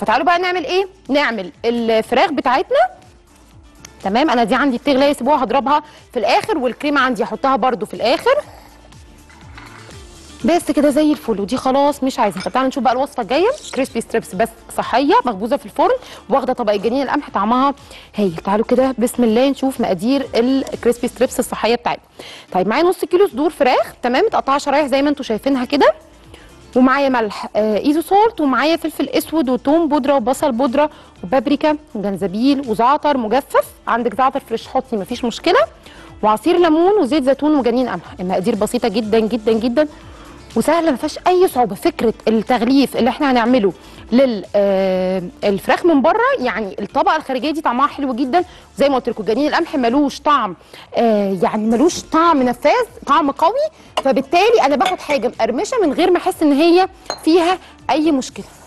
فتعالوا بقى نعمل ايه نعمل الفراخ بتاعتنا تمام انا دي عندي بتغلي يسيبوها هضربها في الاخر والكريمه عندي هحطها برده في الاخر بس كده زي الفل ودي خلاص مش عايزه طب تعالوا نشوف بقى الوصفه الجايه كريسبي ستريبس بس صحيه مخبوزه في الفرن واخده طبق الجنين القمح طعمها هايل تعالوا كده بسم الله نشوف مقادير الكريسبي ستريبس الصحيه بتاعتنا طيب معايا نص كيلو صدور فراخ تمام متقطعه شرايح زي ما انتم شايفينها كده ومعايا ملح آه ايزو سولت ومعايا فلفل اسود وتوم بودره وبصل بودره وبابريكا وجنزبيل وزعتر مجفف عندك زعتر فريش حطي مفيش مشكله وعصير ليمون وزيت زيتون وجنين قمح المقادير بسيطه جدا جدا جدا وسهله ما فيهاش اي صعوبه فكره التغليف اللي احنا هنعمله للفراخ من بره يعني الطبقه الخارجيه دي طعمها حلو جدا زي ما قلت لكم جنين القمح ملوش طعم آه يعني ملوش طعم نفاذ طعم قوي فبالتالي انا باخد حاجه مقرمشه من غير ما احس ان هي فيها اي مشكله